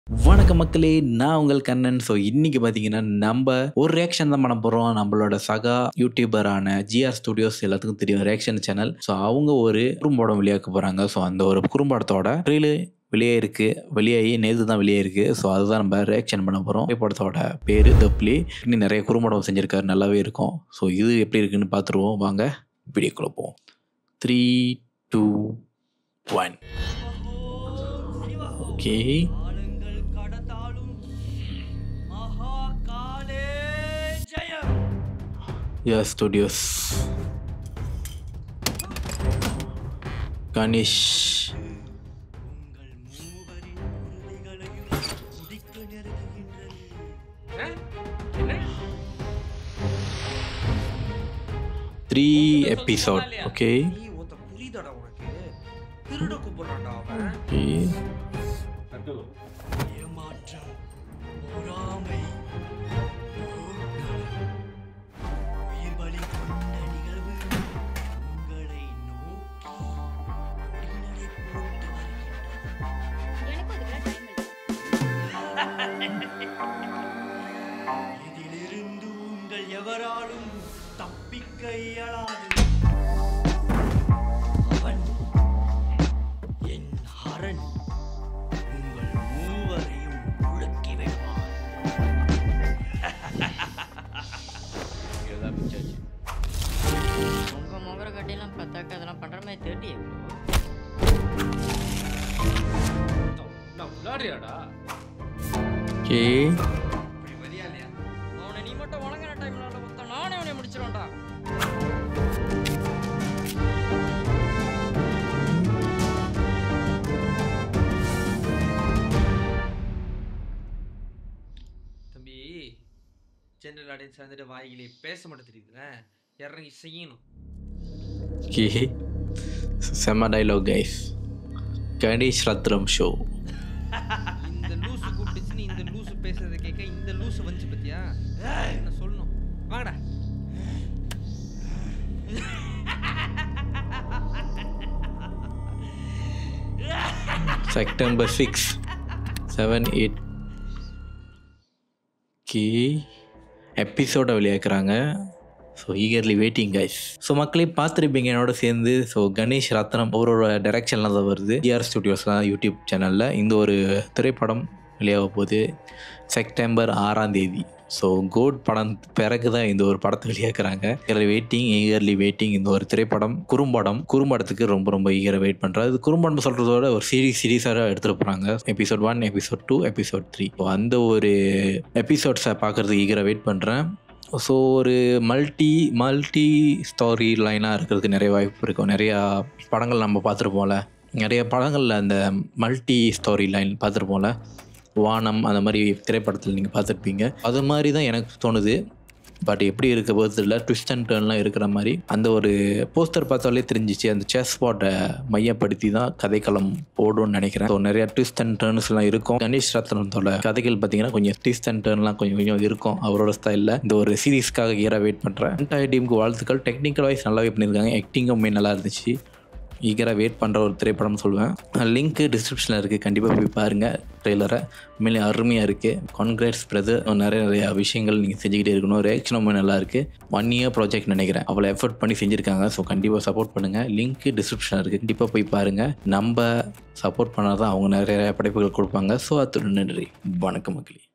வணக்கம் மக்களே நான் உங்கள் கண்ணன் ஸோ இன்னைக்கு பார்த்தீங்கன்னா நம்ம ஒரு ரியாக்ஷன் தான் பண்ண போகிறோம் நம்மளோட சகா யூடியூபரான ஜிஆர் ஸ்டுடியோஸ் எல்லாத்துக்கும் தெரியும் ரியாக்ஷன் சேனல் ஸோ அவங்க ஒரு குறும்படம் வெளியாக்க போகிறாங்க ஸோ அந்த ஒரு குறும்படத்தோட ட்ரெயிலு வெளியே இருக்கு வெளியாகி நேற்று தான் வெளியே இருக்கு ஸோ அதுதான் நம்ம ரியாக்ஷன் பண்ண போகிறோம் படத்தோட பேர் த பிளே இன்னும் நிறைய குறும்படம் செஞ்சிருக்காரு நல்லாவே இருக்கும் ஸோ இது எப்படி இருக்குன்னு பார்த்துருவோம் வாங்க வீடியோக்குள்ள போவோம் த்ரீ டூ ஒன் ஓகே காலங்கள் கடந்தாலும் மகா காலே ஜெயம் Yeah Studios. கணேஷ் உங்கள் மூவரின் உறுதிகளையும் முடிக்க நெருங்குகின்றது த்ரீ எபிசோட் ஓகே நீ ஒருத்த புரியுதாடா உனக்கு திருட கூப்பிடுறான்டா அவன் ஓகே ஏமாற்றம் பொறாமை உயிர் பலி கொண்ட நிகழ்வு உங்களை நோக்கி கொடிநடை போட்டு வருகின்றது எனக்கும் அதுக்கெல்லாம் டைம் இல்லை இதிலிருந்து உங்கள் எவராலும் தப்பிக்க இயலாது அவன் என் ஹரன் உங்கள் மூவரையும் முழக்கி வைப்பான் உங்க முகர கட்டிலாம் பார்த்தாக்க அதெல்லாம் பண்ற மாதிரி தெரியல ஓகே இப்படி வரியா இல்லையா அவனை நீ மட்டும் வழங்குற டைம்ல மொத்தம் நானே அவனை முடிச்சிருவேன்டா தம்பி ஜென்ரல் ஆடியன்ஸ் வந்துட்டு வாய்களே பேச மட்டும் தெரியுதுல இறங்கி செய்யணும் ஓகே செம்ம dialogue guys Ganesh Ratnam show இந்த லூசு கூப்பிட்டுச்சுன்னு இந்த லூசு பேசுறதை கேட்க இந்த லூசு வந்துச்சு பத்தியா என்ன சொல்லணும் வாங்கடா September six seven eight okay எபிசோடை வெளியாக்குறாங்க so eagerly waiting guys so மக்களே பார்த்துருப்பீங்க என்னோட சேர்ந்து ஸோ கணேஷ் ரத்னம் அவரோட டைரக்ஷனில் தான் வருது டிஆர் ஸ்டுடியோஸ் தான் யூடியூப் சேனலில் இந்த ஒரு திரைப்படம் வெளியாக போகுது செப்டம்பர் ஆறாம் தேதி ஸோ கோட் படம் பிறகு தான் இந்த ஒரு படத்தை வெளியாக்குறாங்க வெயிட்டிங் ஈகர்லி வெயிட்டிங் இந்த ஒரு திரைப்படம் குறும்படம் குறும்படத்துக்கு ரொம்ப ரொம்ப ஈகராக வெயிட் பண்ணுறது இது குறும்படம் சொல்கிறதோட ஒரு சீரீஸ் சீரீஸாக எடுத்துகிட்டு போகிறாங்க episode one episode two episode three so அந்த ஒரு எபிசோட்ஸை பார்க்குறதுக்கு ஈகராக வெயிட் பண்ணுறேன் ஸோ ஒரு மல்டி மல்டி ஸ்டோரி லைனாக இருக்கிறதுக்கு நிறைய வாய்ப்பு இருக்கும் நிறையா படங்கள் நம்ம பார்த்துருப்போம்ல நிறைய படங்களில் அந்த மல்டி ஸ்டோரி லைன் பார்த்துருப்போம்ல வானம் அந்த மாதிரி திரைப்படத்தில் நீங்கள் பார்த்துருப்பீங்க அது மாதிரி தான் எனக்கு தோணுது பட் எப்படி இருக்க போது இல்லை ட்விஸ்ட் அண்ட் டர்ன்லாம் இருக்கிற மாதிரி அந்த ஒரு போஸ்டர் பார்த்தாலே தெரிஞ்சிச்சு அந்த செஸ் ஸ்பாட்டை மையப்படுத்தி தான் கதைக்களம் போடும்னு நினைக்கிறேன் ஸோ நிறைய ட்விஸ்ட் அண்ட் டர்ன்ஸ்லாம் இருக்கும் கணேஷ் ரத்னத்தோட கதைகள் பார்த்தீங்கன்னா கொஞ்சம் ட்விஸ்ட் அண்ட் டர்ன்லாம் கொஞ்சம் கொஞ்சம் இருக்கும் அவரோட ஸ்டைலில் இந்த ஒரு சீரீஸ்க்காக ஈராக வெயிட் பண்ணுறேன் என்டையர் டீமுக்கு வாழ்த்துக்கள் டெக்னிக்கல் வைஸ் நல்லாவே பண்ணியிருக்காங்க ஆக்டிங்குமே நல்லா இருந்துச்சு ஈகராக வெயிட் பண்ணுற ஒரு திரைப்படம்னு சொல்லுவேன் லிங்க்கு டிஸ்கிரிப்ஷனில் இருக்குது கண்டிப்பாக போய் பாருங்கள் ட்ரெய்லரை உண்மையிலே அருமையாக இருக்குது கான்கிரேட்ஸ் பிரதர் நிறைய நிறைய விஷயங்கள் நீங்கள் செஞ்சுக்கிட்டே இருக்கணும் ரியாக்ஷனும் நல்லா இருக்குது ஒன் இயர் ப்ராஜெக்ட் நினைக்கிறேன் அவ்வளோ எஃபர்ட் பண்ணி செஞ்சுருக்காங்க ஸோ கண்டிப்பாக சப்போர்ட் பண்ணுங்கள் லிங்க்கு டிஸ்கிரிப்ஷனில் இருக்குது கண்டிப்பாக போய் பாருங்கள் நம்ம சப்போர்ட் பண்ணால் தான் அவங்க நிறைய படைப்புகள் கொடுப்பாங்க ஸோ அத்துடன் நன்றி வணக்கம் மக்களே